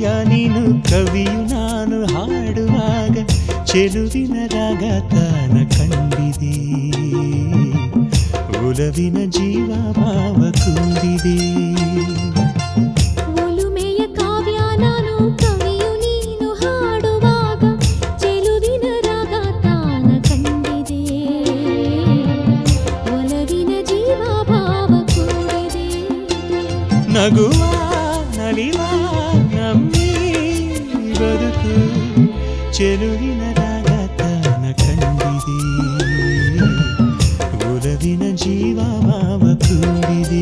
ಕಾವ್ಯ ನೀನು ಕವಿಯು ನಾನು ಹಾಡುವಾಗ ಚೆಲುವಿನ ರಾಗ ತಾನ ಕಂಡಿದೆ ಒಲವಿನ ಜೀವ ಭಾವ ಕೂಡಿದೆ ಒಲುಮೆಯ ಕಾವ್ಯ ನಾನು ಕವಿಯು ನೀನು ಹಾಡುವಾಗ ಚೆಲುವಿನ ರಾಗ ತಾನ ಕಂಡಿದೆ ಒಲವಿನ ಜೀವ ಭಾವ ಕೂಡಿದೆ ನಗುವ ನಲಿವ ನಮ್ಮಿ ಬದುಕು ಚೆಲುವಿನ ರಾಗ ತಾನ ಕಂಡಿದೆ ಒಲವಿನ ಜೀವ ಭಾವ ಕೂಡಿದೆ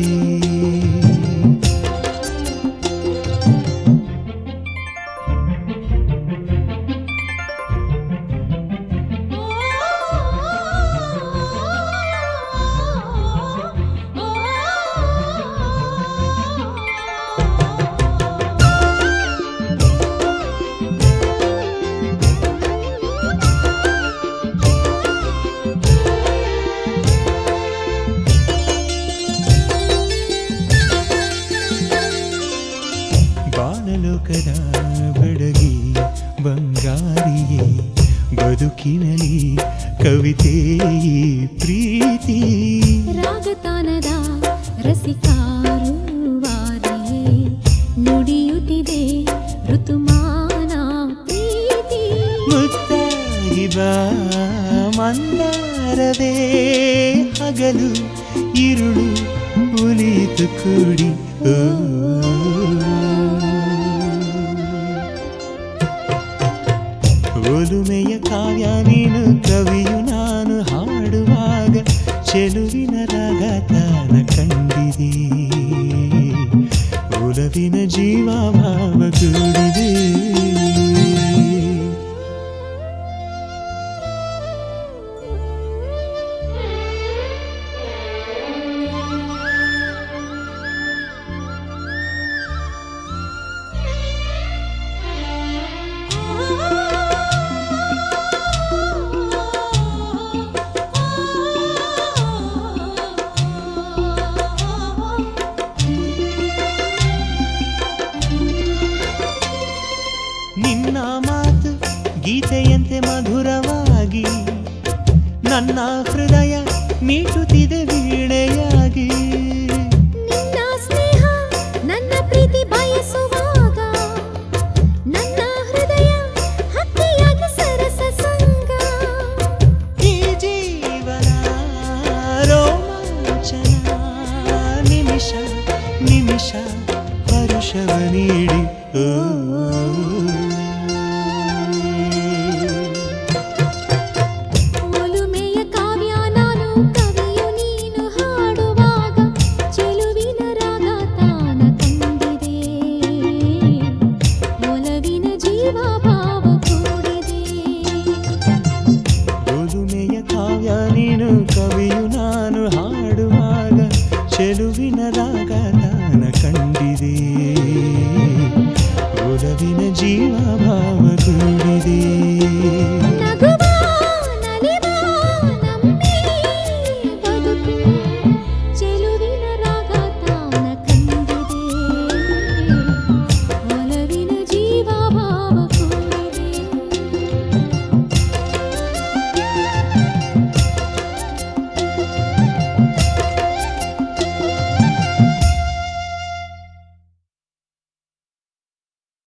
ಬಾಣಲೋಕದ ಬೆಡಗಿ ಬಂಗಾರಿಯೇ ಬದುಕಿನಲಿ ಕವಿತೆ ಈ ಪ್ರೀತಿ ರಾಗತಾನದ ರಸಿಕಾರು ವಾರಿಯೇ ನುಡಿಯುತ್ತಿದೆ ಋತುಮಾನ ಪ್ರೀತಿ ಮುತ್ತಾಗಿ ಬಾ ಮಂದಾರವೇ ಹಗಲು ಇರುಳು ಉಳಿತು ಕೂಡಿ ಓ. ಒಲುಮೆಯ ಕಾವ್ಯ ನೀನು ಕವಿಯು ನಾನು ಹಾಡುವಾಗ ಚೆಲುವಿನ ರಾಗ ತಾನ ಕಂಡಿದೆ ಒಲವಿನ ಜೀವ ಭಾವ ಕೂಡಿದೆ ನಿನ್ನ ಮಾತು ಗೀತೆಯಂತೆ ಮಧುರವಾಗಿ ನನ್ನ ಹೃದಯ ಮೀಟುತ್ತಿದೆ ವೀಣೆಯಾಗಿ ನಿನ್ನ ಸ್ನೇಹ ನನ್ನ ಪ್ರೀತಿ ಬಯಸುವಾಗ ನನ್ನ ಹೃದಯ ಹಕ್ಕಿಯಾಗಿ ಸರಸ ಸಂಗ ಈ ಜೀವನ ರೋಮಾಂಚನ ನಿಮಿಷ ನಿಮಿಷ ಹರುಷವ ನೀಡಿ ಓ. ಒಲುಮೆಯ ಕಾವ್ಯ ನಾನು ಕವಿಯು ನೀನು ಹಾಡುವಾಗ ಚೆಲುವಿನ ರಾಗ ತಾನ ಕಂಡಿದೆ ಒಲವಿನ ಜೀವ ಭಾವ ಕೂಡಿದೆ ಒಲುಮೆಯ ಕಾವ್ಯ ನೀನು ಕವಿಯು ನಾನು ಹಾಡುವಾಗ ಚೆಲುವಿನ ರಾಗ ತಾನ ಕಂಡಿದೆ ಒಲವಿನ ಜೀವ ಭಾವ ಕೂಡಿದೆ